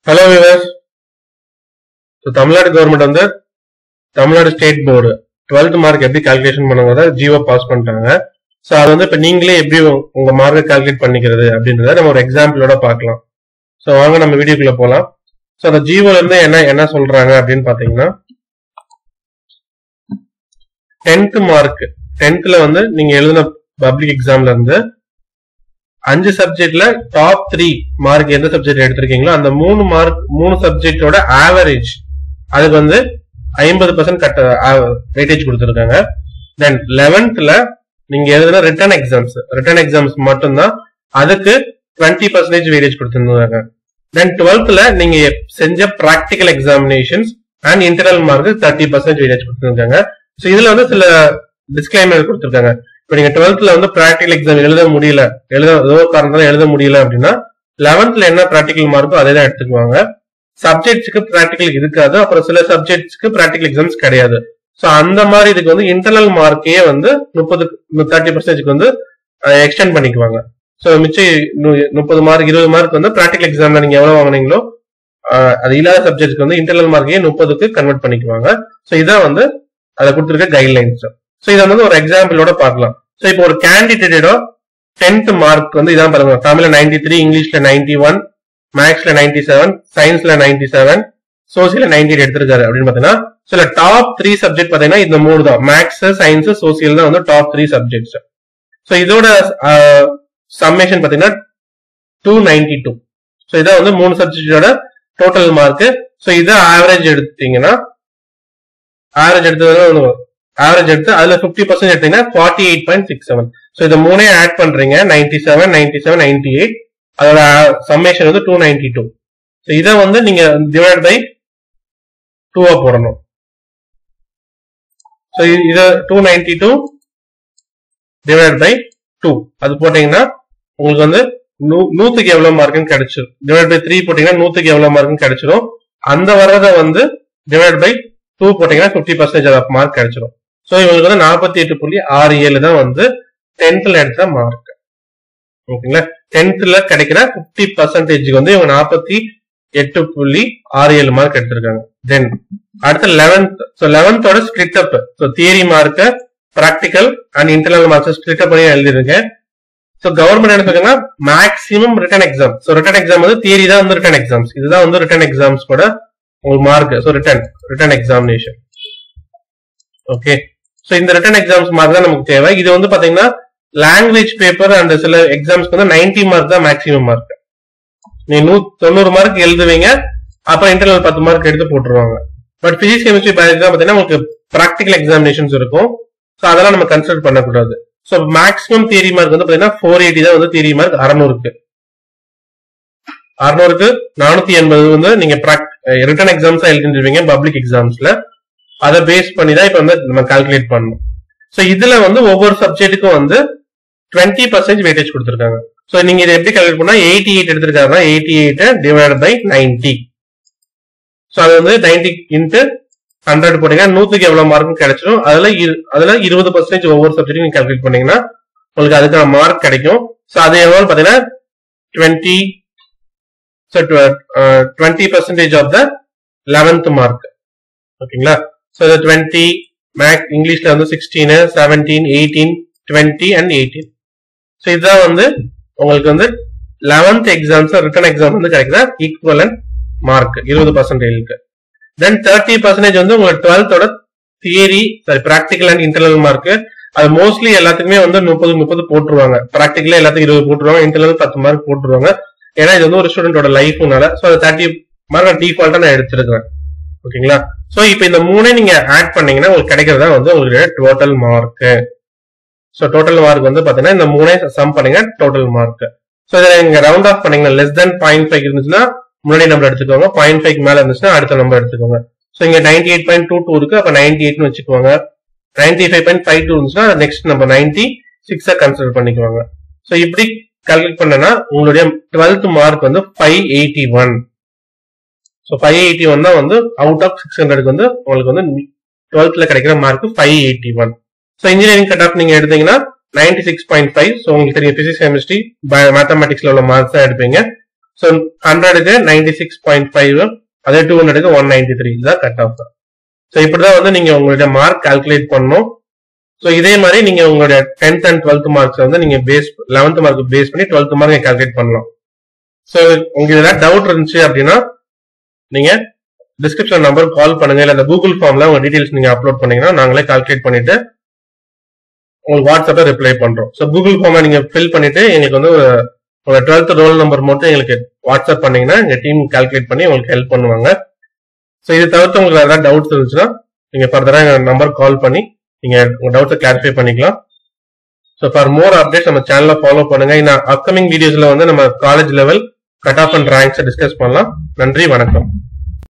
hello viewers Tamil Nadu government வந்து Tamil Nadu state board twelfth mark எப்படி calculation பண்ணுங்கிறத ஜியோ பாஸ் பண்ணிட்டாங்க ஸோ அது வந்து இப்போ நீங்களே எப்படி உ- உங்க மார்க்கை கால்குலேட் பண்ணிக்கிறது அப்படின்றத நம்ம ஒரு எக்ஸாம்பிளோட பார்க்கலாம் ஸோ வாங்க நம்ம வீடியோக்குள்ள போகலாம் ஸோ அந்த ஜியோல இருந்து என்ன என்ன சொல்றாங்க அப்படின்னு பார்த்தீங்கன்னா டென்த் மார்க் டென்த்ல வந்து நீங்க எழுதின பப்ளிக் எக்ஸாம்ல இருந்து அஞ்சு சப்ஜெக்ட்ல டாப் த்ரீ மார்க் எந்த சப்ஜெக்ட் எடுத்திருக்கீங்களோ அந்த மூணு மார்க் மூணு சப்ஜெக்டோட ஆவரேஜ் அதுக்கு வந்து ஐம்பது பர்சன்ட் கட்ட வெயிட்டேஜ் கொடுத்துருக்காங்க தென் லெவன்த்ல நீங்க எழுதின ரிட்டர்ன் எக்ஸாம்ஸ் ரிட்டர்ன் எக்ஸாம்ஸ் மட்டும்தான் அதுக்கு டுவெண்ட்டி பர்சன்டேஜ் வெயிட்டேஜ் கொடுத்துருந்தாங்க தென் டுவெல்த்ல நீங்க செஞ்ச practical examinations and internal mark thirty percentage weightage கொடுத்துருக்காங்க ஸோ இதுல வந்து சில டிஸ்கிளைமர் கொடுத்துருக்காங்க இப்போ நீங்க டுவெல்த்ல வந்து ப்ராக்டிகல் எக்ஸாம் எழுத முடியல எழுத ஏதோ ஒரு காரணத்தால எழுத முடியல அப்படின்னா லெவன்த்ல என்ன ப்ராக்டிகல் மார்க்கோ அதே தான் எடுத்துக்குவாங்க சப்ஜெக்ட்ஸ்க்கு ப்ராக்டிகல் இருக்காது அப்புறம் சில சப்ஜெக்ட்ஸ்க்கு ப்ராக்டிகல் எக்ஸாம்ஸ் கிடையாது ஸோ அந்த மாதிரி இதுக்கு வந்து இன்டர்னல் மார்க்கே வந்து முப்பது தேர்ட்டி பர்சன்டேஜ்க்கு வந்து எக்ஸ்டெண்ட் பண்ணிக்குவாங்க ஸோ மிச்சம் நு- முப்பது மார்க் இருபது மார்க் வந்து ப்ராக்டிகல் எக்ஸாம்ல நீங்க எவ்வளவு வாங்குனீங்களோ அஹ், அது இல்லாத சப்ஜெக்ட்க்கு வந்து இன்டர்னல் மார்க்கையே முப்பதுக்கு கன்வெர்ட் பண்ணிக்குவாங்க ஸோ இதான் வந்து அதை கொடுத்துருக்க கைட்லைன்ஸ் ஸோ இதை வந்து ஒரு எக்ஸாம்பிளோட பார்க்கலாம் ஸோ இப்போ ஒரு கேண்டிடேட்டோட டென்த் மார்க் வந்து இதான் பாருங்க தமிழ்ல நைன்டி த்ரீ இங்கிலீஷ்ல நைன்டி ஒன் மேக்ஸ்ல நைன்டி செவன் சயின்ஸ்ல நைன்டி செவன் சோசியல் நைன்டி எடுத்திருக்காரு அப்படின்னு பாத்தீங்கன்னா சில டாப் த்ரீ சப்ஜெக்ட் பாத்தீங்கன்னா இந்த மூணு தான் மேக்ஸ் சயின்ஸ் சோசியல் தான் வந்து டாப் த்ரீ சப்ஜெக்ட்ஸ் ஸோ இதோட சம்மேஷன் பாத்தீங்கன்னா டூ நைன்டி டூ ஸோ இதான் வந்து மூணு சப்ஜெக்டோட டோட்டல் மார்க் ஸோ இதை ஆவரேஜ் எடுத்தீங்கன்னா ஆவரேஜ் எடுத்தது ஆவரேஜ் எடுத்து அதுல பிப்டி பர்சன்ட் எடுத்தீங்கன்னா forty eight point six seven so இதை மூணே ஆட் பண்றீங்க ninety seven ninety seven ninety eight அதோட சம்மேஷன் வந்து டூ நைன்டி டூ ஸோ இதை வந்து நீங்க டிவைட் பை டூவா போடணும் ஸோ இதை two ninety two divide by two அது போட்டீங்கன்னா உங்களுக்கு வந்து நூ- நூத்துக்கு எவ்வளவு மார்க்குன்னு கிடைச்சிரும் டிவைட் பை த்ரீ போட்டீங்கன்னா நூத்துக்கு எவ்வளவு மார்க்குன்னு கிடைச்சிரும் அந்த வர்றதை வந்து டிவைட் பை டூ போட்டீங்கன்னா ஃபிஃப்டி பர்சன்டேஜ் ஆஃப் மார்க் கிடைச்சிரும் ஸோ இவங்களுக்கு வந்து நாற்பத்தி எட்டு புள்ளி ஆறு ஏழு தான் வந்து டென்த்ல எடுத்த மார்க் ஓகேங்களா டென்த்ல கிடைக்கிற ஃபிஃப்டி பர்சன்டேஜ்க்கு வந்து இவங்க நாற்பத்தி எட்டு புள்ளி ஆறு ஏழு மார்க் எடுத்திருக்காங்க தென் அடுத்து லெவன்த் ஸோ லெவன்த்தோட ஸ்பிளிட் அப் ஸோ தியரி மார்க்க practical and internal marks split up பண்ணி எழுதிருக்கேன் ஸோ கவர்மெண்ட் என்ன சொல்றாங்கன்னா maximum written exam so written exam வந்து தியரி தான் வந்து ரிட்டன் எக்ஸாம்ஸ் இதுதான் வந்து ரிட்டன் எக்ஸாம்ஸ் கூட உங்களுக்கு mark so written written examination okay so இந்த ரிட்டன் எக்ஸாம்ஸ் மார்க் தான் நமக்கு தேவை இது வந்து பாத்தீங்கன்னா லாங்குவேஜ் பேப்பர் அண்ட் சில எக்ஸாம்ஸ்க்கு வந்து 90 மார்க் தான் மேக்ஸிமம் மார்க் நீ நூ தொண்ணூறு மார்க் எழுதுவீங்க அப்புறம் இன்டர்னல் பத்து மார்க் எடுத்து போட்டுருவாங்க பட் பிசிக்ஸ் கெமிஸ்ட்ரி பயாலஜி தான் பாத்தீங்கன்னா உங்களுக்கு ப்ராக்டிகல் எக்ஸாமினேஷன்ஸ் இருக்கும் ஸோ அதெல்லாம் நம்ம கன்சிடர் பண்ணக்கூடாது ஸோ மேக்ஸிமம் தியரி மார்க் வந்து பாத்தீங்கன்னா ஃபோர் எயிட்டி தான் வந்து தியரி மார்க் அறநூறுக்கு அறுநூறுக்கு நானூத்தி எண்பது வந்து நீங்க ரிட்டன் எக்ஸாம்ஸ் எழுதிருவீங்க பப்ளிக் எக்ஸாம்ஸ்ல அதை பேஸ் பண்ணி தான் இப்ப வந்து நம்ம கால்குலேட் பண்ணணும் ஸோ இதுல வந்து ஒவ்வொரு சப்ஜெக்ட்டுக்கும் வந்து டுவெண்ட்டி பர்சன்டேஜ் வெயிட்டேஜ் கொடுத்துருக்காங்க ஸோ நீங்க இதை எப்படி கால்குலேட் பண்ணா எயிட்டி எயிட் எடுத்திருக்காருன்னா eighty eight divide by ninety so அது வந்து நைன்டி இன்ட்டு ஹண்ட்ரட் போட்டீங்கன்னா நூத்துக்கு எவ்வளவு மார்க் கிடைச்சிடும் அதுல இரு- அதுல இருபது பர்சன்டேஜ் ஒவ்வொரு சப்ஜெக்ட்டும் நீங்க கால்குலேட் பண்ணீங்கன்னா உங்களுக்கு அதுக்கான மார்க் கிடைக்கும் ஸோ அது எவ்வளவு பாத்தீங்கன்னா twenty so twenty percentage of the eleventh mark ஓகேங்களா ஸோ இது டுவெண்ட்டி மேக் இங்கிலீஷ்ல வந்து sixteen seventeen eighteen twenty and eighteen so இதுதான் வந்து உங்களுக்கு வந்து லெவன்த் எக்ஸாம்ஸ் ரிட்டன் எக்ஸாம் வந்து கிடைக்கிற ஈக்குவலன் மார்க் இருபது பர்சன்டேஜ்க்கு தென் தேர்ட்டி பர்சன்டேஜ் வந்து உங்களுக்கு டுவெல்த்தோட theory sorry practical and internal mark அது மோஸ்ட்லி எல்லாத்துக்குமே வந்து முப்பது முப்பது போட்டுருவாங்க ப்ராக்டிக்கலா எல்லாத்துக்கும் இருபது போட்டுருவாங்க இன்டர்னல் பத்து மார்க் போட்டுருவாங்க ஏன்னா இது வந்து ஒரு ஸ்டூடெண்டோட லைஃப்னால ஸோ அது தேர்ட்டி மார்க் டிஃபால்ட்டா நான் எடுத்திருக்கிறேன் ஓகேங்களா சோ இப்போ இந்த மூணே நீங்க ஆட் பண்ணீங்கன்னா உங்களுக்கு கிடைக்கிறதா வந்து உங்களுக்கு total mark so total mark வந்து பாத்தீங்கன்னா இந்த மூணே சம் பண்ணுங்க டோட்டல் மார்க் சோ இதை நீங்க ரவுண்ட் ஆஃப் பண்ணீங்கன்னா லெஸ் தென் பாயிண்ட் ஃபைவ் இருந்துச்சுன்னா முன்னாடி நம்பர் எடுத்துக்கோங்க பாயிண்ட் ஃபைவ் மேல இருந்துச்சுன்னா அடுத்த நம்பர் எடுத்துக்கோங்க சோ இங்க ninety eight point two two இருக்கு அப்ப நைன்டி எயிட்னு வச்சுக்கோங்க ninety five point five two இருந்துச்சுன்னா நெக்ஸ்ட் நம்பர் நைன்டி சிக்ஸா கன்சிடர் பண்ணிக்குவாங்க சோ இப்படி கால்குலேட் பண்ணனா உங்களுடைய டுவெல்த் மார்க் வந்து five eighty one so five eighty one தான் வந்து அவுட் ஆஃப் சிக்ஸ் ஹண்ட்ரட்க்கு வந்து உங்களுக்கு வந்து டுவெல்த்ல கிடைக்கிற mark five eighty one so engineering cut off நீங்க எடுத்தீங்கன்னா ninety six point five so உங்களுக்கு தெரியும் பிசிக்ஸ் கெமிஸ்ட்ரி மேத்தமெட்டிக்ஸ்ல உள்ள மார்க்ஸ் தான் எடுப்பீங்க ஸோ ஹண்ட்ரடுக்கு நைன்டி சிக்ஸ் பாயிண்ட் ஃபைவ் அதே டூ ஹண்ட்ரடுக்கு ஒன் நைன்டி த்ரீ இதுதான் கட் ஆஃப் தான் ஸோ இப்படிதான் வந்து நீங்க உங்களுடைய மார்க் கால்குலேட் பண்ணணும் ஸோ இதே மாதிரி நீங்க உங்களுடைய டென்த் அண்ட் டுவெல்த் மார்க்ஸ் வந்து நீங்க பேஸ் லெவன்த் மார்க் பேஸ் பண்ணி டுவெல்த் மார்க் கால்குலேட் பண்ணலாம் ஸோ உங்களுக்கு ஏதாவது டவுட் இருந்துச்சு அப்படின்னா நீங்க டிஸ்கிரிப்ஷன் நம்பர் கால் பண்ணுங்க இல்ல இந்த கூகுள் ஃபார்ம்ல உங்க டீடைல்ஸ் நீங்க அப்லோட் பண்ணீங்கன்னா நாங்களே கால்குலேட் பண்ணிட்டு உங்களுக்கு வாட்ஸ்அப்ல ரிப்ளை பண்றோம் ஸோ கூகுள் ஃபார்மை நீங்க ஃபில் பண்ணிட்டு எங்களுக்கு வந்து ஒரு உங்க டுவெல்த் ரோல் நம்பர் மட்டும் எங்களுக்கு வாட்ஸ்அப் பண்ணீங்கன்னா எங்க டீம் கால்குலேட் பண்ணி உங்களுக்கு ஹெல்ப் பண்ணுவாங்க ஸோ இது தவிர்த்து உங்களுக்கு ஏதாவது டவுட்ஸ் இருந்துச்சுன்னா நீங்க ஃபர்தரா எங்க நம்பர் கால் பண்ணி நீங்க உங்க டவுட்ஸை கிளாரிஃபை பண்ணிக்கலாம் ஸோ ஃபார் மோர் அப்டேட்ஸ் நம்ம சேனலை ஃபாலோ பண்ணுங்க இந்த அப்கமிங் வீடியோஸ்ல வந்து நம்ம college level cut off and ரேங்க்ஸை டிஸ்கஸ் பண்ணலாம் நன்றி வணக்கம்